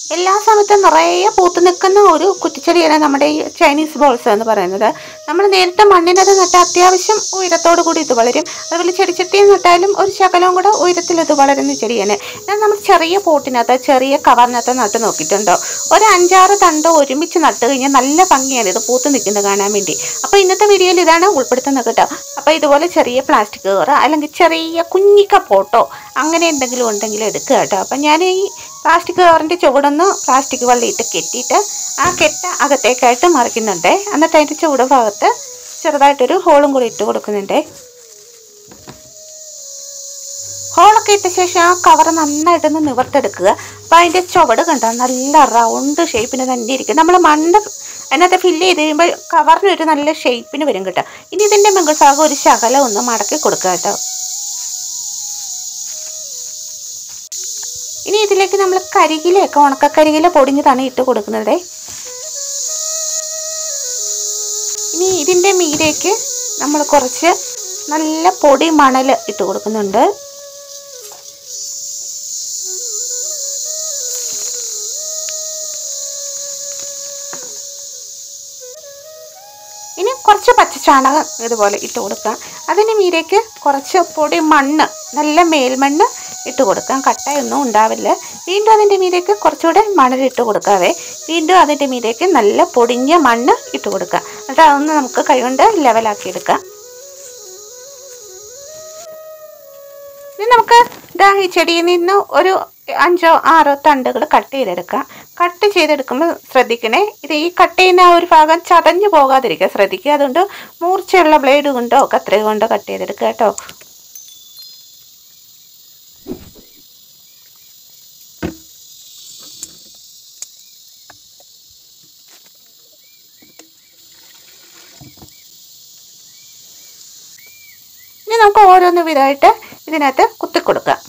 എല്ലാ സമയത്തും നിറയെ പൂത്ത് നിൽക്കുന്ന ഒരു കുറ്റിച്ചെടിയാണ് നമ്മുടെ ഈ ചൈനീസ് ബോൾസ് എന്ന് പറയുന്നത് നമ്മൾ നേരിട്ട് മണ്ണിനത് നട്ട അത്യാവശ്യം ഉയരത്തോടു കൂടി ഇത് വളരും അതുപോലെ ചെടിച്ചട്ടിയിൽ നട്ടാലും ഒരു ശകലവും കൂടെ ഉയരത്തിൽ ഇത് വളരുന്ന ചെടിയാണ് ഞാൻ നമ്മൾ ചെറിയ പോട്ടിനകത്ത് ചെറിയ കവറിനകത്ത് നട്ട് നോക്കിയിട്ടുണ്ടോ ഒരു അഞ്ചാറ് തണ്ട് ഒരുമിച്ച് നട്ട് കഴിഞ്ഞാൽ നല്ല ഭംഗിയാണ് ഇത് പൂത്ത് നിൽക്കുന്നത് കാണാൻ വേണ്ടി അപ്പോൾ ഇന്നത്തെ വീഡിയോയിൽ ഇതാണ് ഉൾപ്പെടുത്തുന്നത് കേട്ടോ അപ്പോൾ ഇതുപോലെ ചെറിയ പ്ലാസ്റ്റിക് കവർ അല്ലെങ്കിൽ ചെറിയ കുഞ്ഞിക്ക പോട്ടോ അങ്ങനെ എന്തെങ്കിലും ഉണ്ടെങ്കിൽ എടുക്കുക കേട്ടോ അപ്പം ഞാൻ ഈ പ്ലാസ്റ്റിക് കവറിൻ്റെ ചുവടൊന്ന് പ്ലാസ്റ്റിക് വള്ളിയിട്ട് കെട്ടിയിട്ട് ആ കെട്ട അകത്തേക്കായിട്ട് മറിക്കുന്നുണ്ട് എന്നിട്ട് അതിൻ്റെ ചുവട് ഭാഗത്ത് ചെറുതായിട്ടൊരു ഹോളും കൂടി ഇട്ട് കൊടുക്കുന്നുണ്ട് ഹോളൊക്കെ ഇട്ട ശേഷം ആ കവർ നന്നായിട്ടൊന്ന് നിവർത്തിയെടുക്കുക അപ്പം അതിൻ്റെ ചുവട് കണ്ടോ നല്ല റൗണ്ട് ഷേപ്പിന് തന്നെ ഇരിക്കും നമ്മൾ മണ്ണ് അതിനകത്ത് ഫില്ല് ചെയ്ത് കഴിയുമ്പോൾ കവറിന് ഒരു നല്ല ഷേപ്പിന് വരും കേട്ടോ ഇനി ഇതിൻ്റെ മുകൾ ഭാഗം ഒരു ശകലം ഒന്ന് മടക്കി കൊടുക്കുക കേട്ടോ ഇനി ഇതിലേക്ക് നമ്മൾ കരികിലൊക്കെ ഉണക്കക്കരികില പൊടിഞ്ഞതാണ് ഇട്ട് കൊടുക്കുന്നത് ഇനി ഇതിൻ്റെ മീതേക്ക് നമ്മൾ കുറച്ച് നല്ല പൊടി മണൽ ഇട്ട് കൊടുക്കുന്നുണ്ട് ഇനി കുറച്ച് പച്ചച്ചാണകം ഇതുപോലെ ഇട്ട് കൊടുക്കാം അതിന് മീരേക്ക് കുറച്ച് പൊടി മണ്ണ് നല്ല മേൽമണ്ണ് ഇട്ട് കൊടുക്കാം കട്ടയൊന്നും ഉണ്ടാവില്ല വീണ്ടും അതിൻ്റെ മീരേക്ക് കുറച്ചുകൂടെ മണലിട്ട് കൊടുക്കാവേ വീണ്ടും അതിൻ്റെ മീരേക്ക് നല്ല പൊടിഞ്ഞ മണ്ണ് ഇട്ട് കൊടുക്കാം എന്നിട്ട് അതൊന്ന് നമുക്ക് കൈകൊണ്ട് ലെവലാക്കി എടുക്കാം ഇനി നമുക്ക് ഇതാ ഈ ചെടിയിൽ നിന്ന് ഒരു അഞ്ചോ ആറോ തണ്ടുകൾ കട്ട് ചെയ്തെടുക്കാം കട്ട് ചെയ്തെടുക്കുമ്പോൾ ശ്രദ്ധിക്കണേ ഇത് ഈ കട്ട് ചെയ്യുന്ന ആ ഒരു ഭാഗം ചതഞ്ഞു പോകാതിരിക്കുക ശ്രദ്ധിക്കുക അതുകൊണ്ട് മൂർച്ചയുള്ള ബ്ലേഡ് കൊണ്ടോ കത്രിക കൊണ്ടോ കട്ട് ചെയ്തെടുക്കുക കേട്ടോ ഇനി നമുക്ക് ഓരോന്ന് വിധമായിട്ട് ഇതിനകത്ത് കുത്തിക്കൊടുക്കാം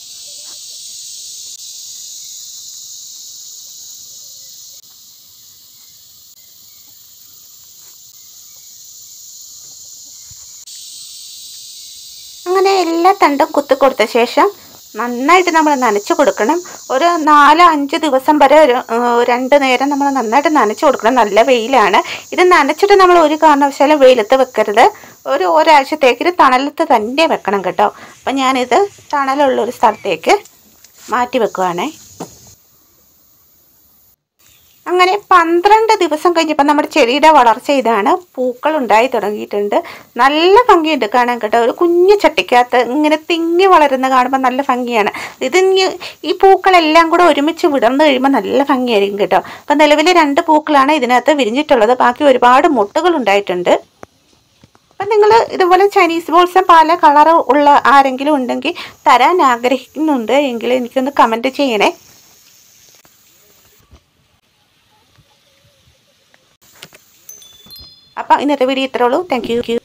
അങ്ങനെ എല്ലാ തണ്ടും കുത്തിക്കൊടുത്ത ശേഷം നന്നായിട്ട് നമ്മൾ നനച്ച് കൊടുക്കണം ഒരു നാല് അഞ്ച് ദിവസം വരെ ഒരു ഏഹ്, രണ്ട് നേരം നമ്മൾ നന്നായിട്ട് നനച്ച് കൊടുക്കണം നല്ല വെയിലാണ് ഇത് നനച്ചിട്ട് നമ്മൾ ഒരു കാരണവശാലും വെയിലത്ത് വെക്കരുത് ഒരു ഒരാഴ്ചത്തേക്ക് ഇത് തണലത്ത് തന്നെ വെക്കണം കേട്ടോ അപ്പം ഞാനിത് തണലുള്ള ഒരു സ്ഥലത്തേക്ക് മാറ്റി വെക്കുവാണേ അങ്ങനെ പന്ത്രണ്ട് ദിവസം കഴിഞ്ഞപ്പോൾ നമ്മുടെ ചെടിയുടെ വളർച്ച ഇതാണ് പൂക്കൾ ഉണ്ടായി തുടങ്ങിയിട്ടുണ്ട് നല്ല ഭംഗിയുണ്ട് കാണാൻ കേട്ടോ ഒരു കുഞ്ഞു ചട്ടിക്കകത്ത് ഇങ്ങനെ തിങ്ങി വളരുന്ന കാണുമ്പോൾ നല്ല ഭംഗിയാണ് ഇത് ഇനി ഈ പൂക്കളെല്ലാം കൂടെ ഒരുമിച്ച് വിടർന്നു കഴിയുമ്പോൾ നല്ല ഭംഗിയായിരിക്കും കേട്ടോ അപ്പം നിലവിൽ രണ്ട് പൂക്കളാണ് ഇതിനകത്ത് വിരിഞ്ഞിട്ടുള്ളത് ബാക്കി ഒരുപാട് മുട്ടുകൾ ഉണ്ടായിട്ടുണ്ട് അപ്പം നിങ്ങൾ ഇതുപോലെ ചൈനീസ് ബോൾസ് പല കളർ ഉള്ള ആരെങ്കിലും ഉണ്ടെങ്കിൽ തരാൻ ആഗ്രഹിക്കുന്നുണ്ട് എങ്കിൽ എനിക്കൊന്ന് കമൻറ്റ് ചെയ്യണേ അപ്പം ഇന്നത്തെ വീഡിയോ ഇത്രേ ഉള്ളൂ താങ്ക് യു